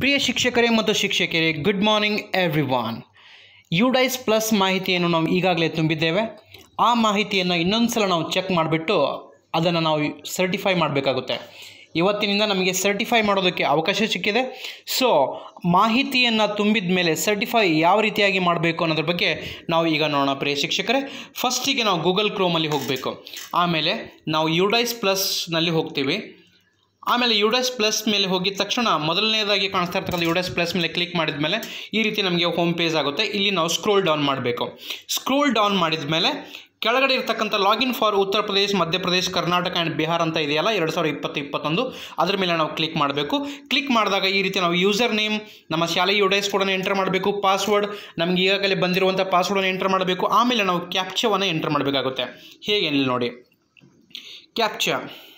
ಪ್ರಿಯ ಶಿಕ್ಷಕರೇ ಮತ್ತು ಶಿಕ್ಷಕಿಯರೇ good morning everyone UDISE plus ಮಾಹಿತಿಯನ್ನು ನಾವು ಈಗಾಗಲೇ ತುಂಬಿದ್ದೇವೆ ಆ ಮಾಹಿತಿಯನ್ನು ಇನ್ನೊಂದು ಸಲ ನಾವು ಚೆಕ್ ಮಾಡಿಬಿಟ್ಟು ಅದನ್ನು ನಾವು ಸರ್ಟಿಫೈ ಮಾಡಬೇಕಾಗುತ್ತೆ ಇವತ್ತಿನಿಂದ ನಮಗೆ ಸರ್ಟಿಫೈ ಮಾಡೋದಕ್ಕೆ ಅವಕಾಶ ಸಿಕ್ಕಿದೆ ಸೊ ಮಾಹಿತಿಯನ್ನು ತುಂಬಿದ ಮೇಲೆ ಸರ್ಟಿಫೈ ಯಾವ ರೀತಿಯಾಗಿ ಮಾಡಬೇಕು ಅನ್ನೋದ್ರ ಬಗ್ಗೆ ನಾವು ಈಗ ನೋಡೋಣ ಪ್ರಿಯ ಶಿಕ್ಷಕರೇ ಫಸ್ಟಿಗೆ ನಾವು ಗೂಗಲ್ ಕ್ರೋಮಲ್ಲಿ ಹೋಗಬೇಕು ಆಮೇಲೆ ನಾವು ಯುಡೈಸ್ ಪ್ಲಸ್ನಲ್ಲಿ ಹೋಗ್ತೀವಿ ಆಮೇಲೆ ಯುಡಸ್ ಪ್ಲಸ್ ಮೇಲೆ ಹೋಗಿದ ತಕ್ಷಣ ಮೊದಲನೇದಾಗಿ ಕಾಣಿಸ್ತಾ ಇರ್ತಕ್ಕಂಥ ಯುಡಸ್ ಪ್ಲಸ್ ಮೇಲೆ ಕ್ಲಿಕ್ ಮಾಡಿದ ಮೇಲೆ ಈ ರೀತಿ ನಮಗೆ ಹೋಮ್ ಪೇಜ್ ಆಗುತ್ತೆ ಇಲ್ಲಿ ನಾವು ಸ್ಕ್ರೋಲ್ ಡೌನ್ ಮಾಡಬೇಕು ಸ್ಕ್ರೋಲ್ ಡೌನ್ ಮಾಡಿದ ಮೇಲೆ ಕೆಳಗಡೆ ಇರ್ತಕ್ಕಂಥ login for Uttar Pradesh Madhya Pradesh Karnataka and Bihar ಅಂತ ಇದೆಯಲ್ಲ ಎರಡು ಸಾವಿರದ ಇಪ್ಪತ್ತು ಇಪ್ಪತ್ತೊಂದು ಅದ್ರ ಮೇಲೆ ನಾವು ಕ್ಲಿಕ್ ಮಾಡಬೇಕು ಕ್ಲಿಕ್ ಮಾಡಿದಾಗ ಈ ರೀತಿ ನಾವು ಯೂಸರ್ ನೇಮ್ ನಮ್ಮ ಶಾಲೆ ಯುಡೈಸ್ ಕೋಡನ್ನು ಎಂಟರ್ ಮಾಡಬೇಕು ಪಾಸ್ವರ್ಡ್ ನಮಗೆ ಈಗಾಗಲೇ ಬಂದಿರುವಂಥ ಪಾಸ್ವರ್ಡನ್ನು ಎಂಟರ್ ಮಾಡಬೇಕು ಆಮೇಲೆ ನಾವು ಕ್ಯಾಪ್ಚವನ್ನು ಎಂಟರ್ ಮಾಡಬೇಕಾಗುತ್ತೆ ಹೇಗೆ ಇಲ್ಲಿ ನೋಡಿ ಕ್ಯಾಪ್ಚಾ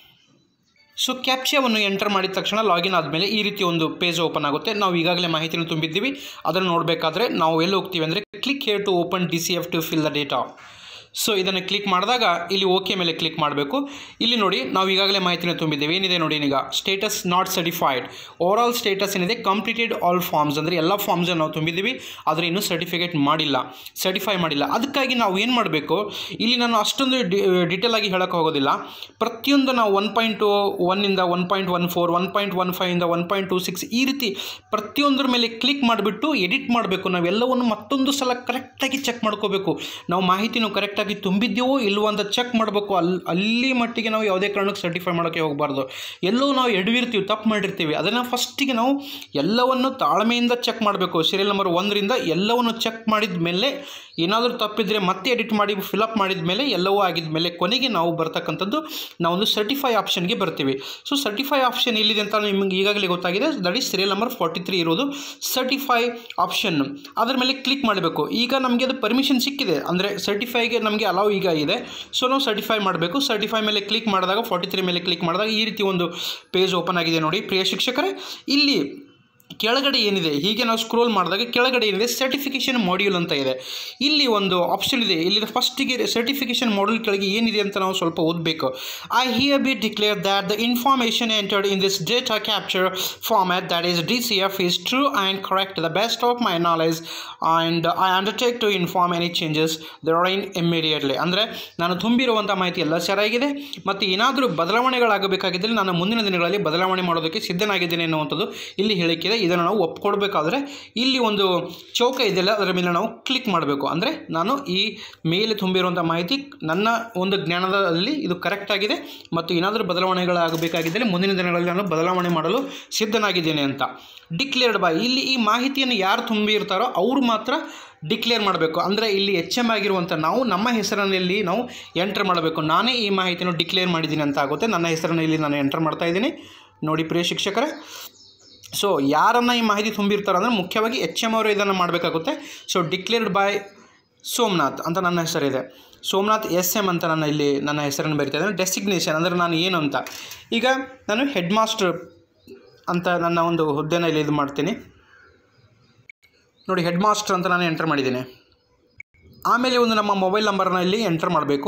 ಸೊ ಕ್ಯಾಪ್ಚಾವನ್ನು ಎಂಟರ್ ಮಾಡಿದ ತಕ್ಷಣ ಲಾಗಿನ್ ಆದಮೇಲೆ ಈ ರೀತಿ ಒಂದು ಪೇಜ್ ಓಪನ್ ಆಗುತ್ತೆ ನಾವು ಈಗಾಗಲೇ ಮಾಹಿತಿಯನ್ನು ತುಂಬಿದ್ದೀವಿ ಅದನ್ನು ನೋಡಬೇಕಾದ್ರೆ ನಾವು ಎಲ್ಲಿ ಹೋಗ್ತೀವಿ ಅಂದರೆ click here to open D C F to fill the data so ಇದನ್ನು ಕ್ಲಿಕ್ ಮಾಡಿದಾಗ ಇಲ್ಲಿ ಓಕೆ ಮೇಲೆ ಕ್ಲಿಕ್ ಮಾಡಬೇಕು ಇಲ್ಲಿ ನೋಡಿ ನಾವು ಈಗಾಗಲೇ ಮಾಹಿತಿನ ತುಂಬಿದ್ದೇವೆ ಏನಿದೆ ನೋಡಿ ಈಗ status not certified overall status ಏನಿದೆ ಕಂಪ್ಲೀಟೆಡ್ ಆಲ್ ಫಾರ್ಮ್ಸ್ ಅಂದರೆ ಎಲ್ಲ ಫಾರ್ಮ್ಸನ್ನು ನಾವು ತುಂಬಿದ್ದೀವಿ ಆದರೆ ಇನ್ನೂ ಸರ್ಟಿಫಿಕೇಟ್ ಮಾಡಿಲ್ಲ ಸರ್ಟಿಫೈ ಮಾಡಿಲ್ಲ ಅದಕ್ಕಾಗಿ ನಾವು ಏನು ಮಾಡಬೇಕು ಇಲ್ಲಿ ನಾನು ಅಷ್ಟೊಂದು ಡಿಟೇಲ್ ಆಗಿ ಹೇಳೋಕ್ಕೆ ಹೋಗೋದಿಲ್ಲ ಪ್ರತಿಯೊಂದು ನಾವು ಒನ್ ಪಾಯಿಂಟ್ ಒನ್ನಿಂದ one point one four one point ಒನ್ ಫೈವಿಂದ ಒನ್ ಪಾಯಿಂಟ್ ಟು ಸಿಕ್ಸ್ ಈ ರೀತಿ ಪ್ರತಿಯೊಂದರ ಮೇಲೆ ಕ್ಲಿಕ್ ಮಾಡಿಬಿಟ್ಟು ಎಡಿಟ್ ಮಾಡಬೇಕು ನಾವೆಲ್ಲವನ್ನು ಮತ್ತೊಂದು ಸಲ ಕರೆಕ್ಟಾಗಿ ಚೆಕ್ ಮಾಡ್ಕೋಬೇಕು ನಾವು ಮಾಹಿತಿನೂ ಕರೆಕ್ಟಾಗಿ ತುಂಬಿದ್ದೀವೋ ಇಲ್ವೋ ಅಂತ ಚೆಕ್ ಮಾಡಬೇಕು ಅಲ್ಲಿ ಅಲ್ಲಿ ಮಟ್ಟಿಗೆ ನಾವು ಯಾವುದೇ ಕಾರಣಕ್ಕೆ ಸರ್ಟಿಫೈ ಮಾಡೋಕ್ಕೆ ಹೋಗಬಾರ್ದು ಎಲ್ಲೋ ನಾವು ಎಡವಿರ್ತೀವಿ ತಪ್ಪು ಮಾಡಿರ್ತೀವಿ ಅದನ್ನು ಫಸ್ಟಿಗೆ ನಾವು ಎಲ್ಲವನ್ನು ತಾಳ್ಮೆಯಿಂದ ಚೆಕ್ ಮಾಡಬೇಕು ಸೀರಿಯಲ್ ನಂಬರ್ ಒಂದರಿಂದ ಎಲ್ಲವನ್ನು ಚೆಕ್ ಮಾಡಿದ ಮೇಲೆ ಏನಾದರೂ ತಪ್ಪಿದ್ರೆ ಮತ್ತೆ ಎಡಿಟ್ ಮಾಡಿ ಫಿಲಪ್ ಮಾಡಿದ ಮೇಲೆ ಎಲ್ಲವೂ ಆಗಿದ ಮೇಲೆ ಕೊನೆಗೆ ನಾವು ಬರ್ತಕ್ಕಂಥದ್ದು ನಾವೊಂದು ಸರ್ಟಿಫೈ ಆಪ್ಷನ್ಗೆ ಬರ್ತೀವಿ ಸೊ ಸರ್ಟಿಫೈ ಆಪ್ಷನ್ ಎಲ್ಲಿದೆ ಅಂತ ನಿಮಗೆ ಈಗಾಗಲೇ ಗೊತ್ತಾಗಿದೆ that is serial number forty three ಇರೋದು ಸರ್ಟಿಫೈ ಆಪ್ಷನ್ ಅದರ ಮೇಲೆ ಕ್ಲಿಕ್ ಮಾಡಬೇಕು ಈಗ ನಮಗೆ ಅದು ಪರ್ಮಿಷನ್ ಸಿಕ್ಕಿದೆ ಅಂದರೆ ಸರ್ಟಿಫೈಗೆ ನಮಗೆ ಅಲೌ ಈಗ ಇದೆ ಸೊ ನಾವು ಸರ್ಟಿಫೈ ಮಾಡಬೇಕು ಸರ್ಟಿಫೈ ಮೇಲೆ ಕ್ಲಿಕ್ ಮಾಡಿದಾಗ ಫಾರ್ಟಿ ತ್ರೀ ಮೇಲೆ ಕ್ಲಿಕ್ ಮಾಡಿದಾಗ ಈ ರೀತಿ ಒಂದು ಪೇಜ್ ಓಪನ್ ಆಗಿದೆ ನೋಡಿ ಪ್ರಿಯ ಶಿಕ್ಷಕರೇ ಇಲ್ಲಿ ಕೆಳಗಡೆ ಏನಿದೆ ಹೀಗೆ ನಾವು ಸ್ಕ್ರೋಲ್ ಮಾಡಿದಾಗ ಕೆಳಗಡೆ ಏನಿದೆ ಸರ್ಟಿಫಿಕೇಷನ್ ಮಾಡ್ಯೂಲ್ ಅಂತ ಇದೆ ಇಲ್ಲಿ ಒಂದು ಆಪ್ಷನ್ ಇದೆ ಇಲ್ಲಿ ಫಸ್ಟಿಗೆ ಸರ್ಟಿಫಿಕೇಷನ್ ಮಾಡ್ಯೂಲ್ ಕೆಳಗೆ ಏನಿದೆ ಅಂತ ನಾವು ಸ್ವಲ್ಪ ಓದಬೇಕು I hereby declare that the information entered in this data capture format that is D C F is true and correct the best of my knowledge and I undertake to inform any changes therein immediately ಅಂದರೆ ನಾನು ತುಂಬಿರುವಂಥ ಮಾಹಿತಿ ಎಲ್ಲ ಸರಿಯಾಗಿದೆ ಮತ್ತು ಏನಾದರೂ ಬದಲಾವಣೆಗಳಾಗಬೇಕಾಗಿದ್ದರೆ ನಾನು ಮುಂದಿನ ದಿನಗಳಲ್ಲಿ ಬದಲಾವಣೆ ಮಾಡೋದಕ್ಕೆ ಸಿದ್ಧನಾಗಿದ್ದೇನೆ ಅನ್ನುವಂಥದ್ದು ಇಲ್ಲಿ ಹೇಳಿಕೆಇದೆ ಇದನ್ನು ನಾವು ಒಪ್ಕೊಡ್ಬೇಕಾದ್ರೆ ಇಲ್ಲಿ ಒಂದು ಚೌಕ ಇದೆಯಲ್ಲ ಅದರ ಮೇಲೆ ನಾವು ಕ್ಲಿಕ್ ಮಾಡಬೇಕು ಅಂದರೆ ನಾನು ಈ ಮೇಲೆ ತುಂಬಿರುವಂಥ ಮಾಹಿತಿ ನನ್ನ ಒಂದು ಜ್ಞಾನದಲ್ಲಿ ಇದು ಕರೆಕ್ಟ್ ಆಗಿದೆ ಮತ್ತು ಏನಾದರೂ ಬದಲಾವಣೆಗಳಾಗಬೇಕಾಗಿದ್ದರೆ ಮುಂದಿನ ದಿನಗಳಲ್ಲಿ ನಾನು ಬದಲಾವಣೆ ಮಾಡಲು ಸಿದ್ಧನಾಗಿದ್ದೇನೆ ಅಂತ ಡಿಕ್ಲೇರ್ಡ್ ಬೈ ಇಲ್ಲಿ ಈ ಮಾಹಿತಿಯನ್ನು ಯಾರು ತುಂಬಿರ್ತಾರೋ ಅವರು ಮಾತ್ರ ಡಿಕ್ಲೇರ್ ಮಾಡಬೇಕು ಅಂದರೆ ಇಲ್ಲಿ ಎಚ್ ಎಮ್ ಆಗಿರುವಂಥ ನಾವು ನಮ್ಮ ಹೆಸರಿನಲ್ಲಿ ನಾವು ಎಂಟರ್ ಮಾಡಬೇಕು ನಾನೇ ಈ ಮಾಹಿತಿಯನ್ನು ಡಿಕ್ಲೇರ್ ಮಾಡಿದ್ದೀನಿ ಅಂತ ಆಗುತ್ತೆ ನನ್ನ ಹೆಸರಿನಲ್ಲಿ ನಾನು ಎಂಟರ್ ಮಾಡ್ತಾ ಇದ್ದೀನಿ ನೋಡಿ ಪ್ರಿಯ ಶಿಕ್ಷಕರೇ ಸೊ ಯಾರನ್ನು ಈ ಮಾಹಿತಿ ತುಂಬಿರ್ತಾರೆ ಅಂದರೆ ಮುಖ್ಯವಾಗಿ ಎಚ್ ಎಮ್ ಅವರು ಇದನ್ನು ಮಾಡಬೇಕಾಗುತ್ತೆ ಸೊ ಡಿಕ್ಲೇರ್ಡ್ ಬೈ ಸೋಮನಾಥ್ ಅಂತ ನನ್ನ ಹೆಸರಿದೆ ಸೋಮನಾಥ್ ಎಸ್ ಎಮ್ ಅಂತ ನನ್ನ ಇಲ್ಲಿ ನನ್ನ ಹೆಸರನ್ನು ಬರಿತಾ ಇದ್ದೇನೆ ಡೆಸಿಗ್ನೇಷನ್ ಅಂದರೆ ನಾನು ಏನು ಅಂತ ಈಗ ನಾನು ಹೆಡ್ ಮಾಸ್ಟರ್ ಅಂತ ನನ್ನ ಒಂದು ಹುದ್ದೆನ ಇಲ್ಲಿ ಇದು ಮಾಡ್ತೀನಿ ನೋಡಿ ಹೆಡ್ ಮಾಸ್ಟರ್ ಅಂತ ನಾನು ಎಂಟರ್ ಮಾಡಿದ್ದೀನಿ ಆಮೇಲೆ ಒಂದು ನಮ್ಮ ಮೊಬೈಲ್ ನಂಬರ್ನ ಇಲ್ಲಿ ಎಂಟರ್ ಮಾಡಬೇಕು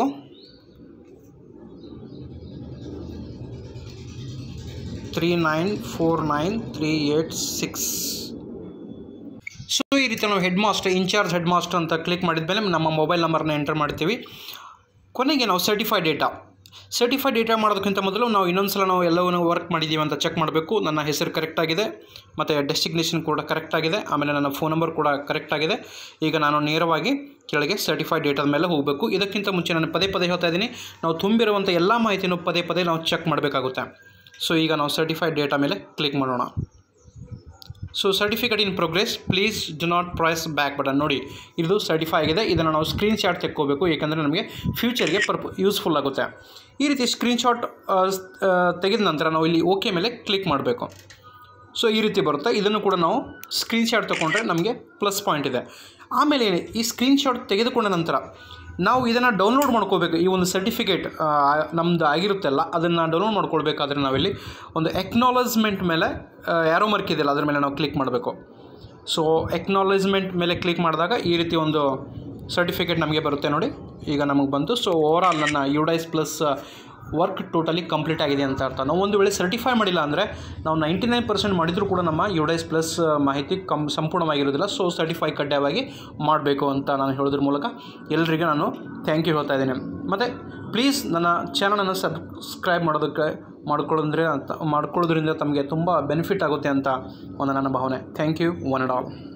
three nine four nine three eight six so ಈ ರೀತಿ ನಾವು headmaster incharge headmaster ಅಂತ ಕ್ಲಿಕ್ ಮಾಡಿದ ಮೇಲೆ ನಮ್ಮ ಮೊಬೈಲ್ ನಂಬರ್ನ ಎಂಟರ್ ಮಾಡ್ತೀವಿ ಕೊನೆಗೆ ನಾವು ಸರ್ಟಿಫೈಡ್ ಡೇಟಾ ಸರ್ಟಿಫೈಡ್ ಡೇಟಾ ಮಾಡೋದಕ್ಕಿಂತ ಮೊದಲು ನಾವು ಇನ್ನೊಂದು ಸಲ ನಾವು ಎಲ್ಲವನ್ನೂ ವರ್ಕ್ ಮಾಡಿದ್ದೀವಿ ಅಂತ ಚೆಕ್ ಮಾಡಬೇಕು ನನ್ನ ಹೆಸರು ಕರೆಕ್ಟ್ ಆಗಿದೆ ಮತ್ತು ಡೆಸ್ಟಿಗ್ನೇಷನ್ ಕೂಡ ಕರೆಕ್ಟ್ ಆಗಿದೆ ಆಮೇಲೆ ನನ್ನ ಫೋನ್ ನಂಬರ್ ಕೂಡ ಕರೆಕ್ಟ್ ಆಗಿದೆ ಈಗ ನಾನು ನೇರವಾಗಿ ಕೆಳಗೆ ಸರ್ಟಿಫೈಡ್ ಡೇಟಾದ ಮೇಲೆ ಹೋಗಬೇಕು ಇದಕ್ಕಿಂತ ಮುಂಚೆ ನಾನು ಪದೇ ಪದೇ ಹೇಳ್ತಾ ಇದ್ದೀನಿ ನಾವು ತುಂಬಿರುವಂಥ ಎಲ್ಲ ಮಾಹಿತಿನೂ ಪದೇ ಪದೇ ನಾವು ಚೆಕ್ ಮಾಡಬೇಕಾಗುತ್ತೆ ಸೊ ಈಗ ನಾವು ಸರ್ಟಿಫೈಡ್ ಡೇಟಾ ಮೇಲೆ ಕ್ಲಿಕ್ ಮಾಡೋಣ so certificate in progress please do not press back button ನೋಡಿ ಇದು ಸರ್ಟಿಫೈ ಆಗಿದೆ ಇದನ್ನು ನಾವು ಸ್ಕ್ರೀನ್ ಶಾಟ್ ತೆಕ್ಕೋಬೇಕು ಏಕೆಂದರೆ ನಮಗೆ ಫ್ಯೂಚರ್ಗೆ ಪರ್ಪ್ ಯೂಸ್ಫುಲ್ ಆಗುತ್ತೆ ಈ ರೀತಿ ಸ್ಕ್ರೀನ್ ಶಾಟ್ ತೆಗೆದ ನಂತರ ನಾವು ಇಲ್ಲಿ ಓಕೆ ಮೇಲೆ ಕ್ಲಿಕ್ ಮಾಡಬೇಕು ಸೊ ಈ ರೀತಿ ಬರುತ್ತೆ ಇದನ್ನು ಕೂಡ ನಾವು ಸ್ಕ್ರೀನ್ ಶಾಟ್ ತೊಗೊಂಡ್ರೆ ನಮಗೆ ಪ್ಲಸ್ ಪಾಯಿಂಟ್ ಇದೆ ಆಮೇಲೆ ಈ ಸ್ಕ್ರೀನ್ ಶಾಟ್ ತೆಗೆದುಕೊಂಡ ನಂತರ ನಾವು ಇದನ್ನು ಡೌನ್ಲೋಡ್ ಮಾಡ್ಕೋಬೇಕು ಈ ಒಂದು ಸರ್ಟಿಫಿಕೇಟ್ ನಮ್ಮದು ಆಗಿರುತ್ತಲ್ಲ ಅದನ್ನು ಡೌನ್ಲೋಡ್ ಮಾಡ್ಕೊಳ್ಬೇಕಾದ್ರೆ ನಾವಿಲ್ಲಿ ಒಂದು ಎಕ್ನಾಲಜ್ಮೆಂಟ್ ಮೇಲೆ ಯಾರೋ ಮಾರ್ಕ್ ಇದೆಯಲ್ಲ ಅದ್ರ ಮೇಲೆ ನಾವು ಕ್ಲಿಕ್ ಮಾಡಬೇಕು ಸೊ ಎಕ್ನಾಲಜ್ಮೆಂಟ್ ಮೇಲೆ ಕ್ಲಿಕ್ ಮಾಡಿದಾಗ ಈ ರೀತಿ ಒಂದು ಸರ್ಟಿಫಿಕೇಟ್ ನಮಗೆ ಬರುತ್ತೆ ನೋಡಿ ಈಗ ನಮಗೆ ಬಂತು ಸೊ ಓವರಾಲ್ ನನ್ನ UDISE plus work totally complete ಆಗಿದೆ ಅಂತ ಅರ್ಥ ನಾವು ಒಂದು ವೇಳೆ ಸರ್ಟಿಫೈ ಮಾಡಿಲ್ಲ ಅಂದರೆ ನಾವು ನೈಂಟಿ ನೈನ್ ಪರ್ಸೆಂಟ್ ಮಾಡಿದರೂ ಕೂಡ ನಮ್ಮ ಯುಡೈಸ್ ಪ್ಲಸ್ ಮಾಹಿತಿ ಕಮ್ ಸಂಪೂರ್ಣವಾಗಿರೋದಿಲ್ಲ ಸೊ ಸರ್ಟಿಫೈ ಕಡ್ಡಾಯವಾಗಿ ಮಾಡಬೇಕು ಅಂತ ನಾನು ಹೇಳೋದ್ರ ಮೂಲಕ ಎಲ್ಲರಿಗೆ ನಾನು ಥ್ಯಾಂಕ್ ಯು ಹೇಳ್ತಾ ಇದ್ದೀನಿ ಮತ್ತು ಪ್ಲೀಸ್ ನನ್ನ ಚಾನಲನ್ನು ಸಬ್ಸ್ಕ್ರೈಬ್ ಮಾಡೋದಕ್ಕೆ ಮಾಡ್ಕೊಳ್ಳೋದ್ರೆ ಅಂತ ಮಾಡ್ಕೊಳ್ಳೋದ್ರಿಂದ ತಮಗೆ ತುಂಬ ಬೆನಿಫಿಟ್ ಆಗುತ್ತೆ ಅಂತ ಒಂದು ನನ್ನ ಭಾವನೆ thank you one and all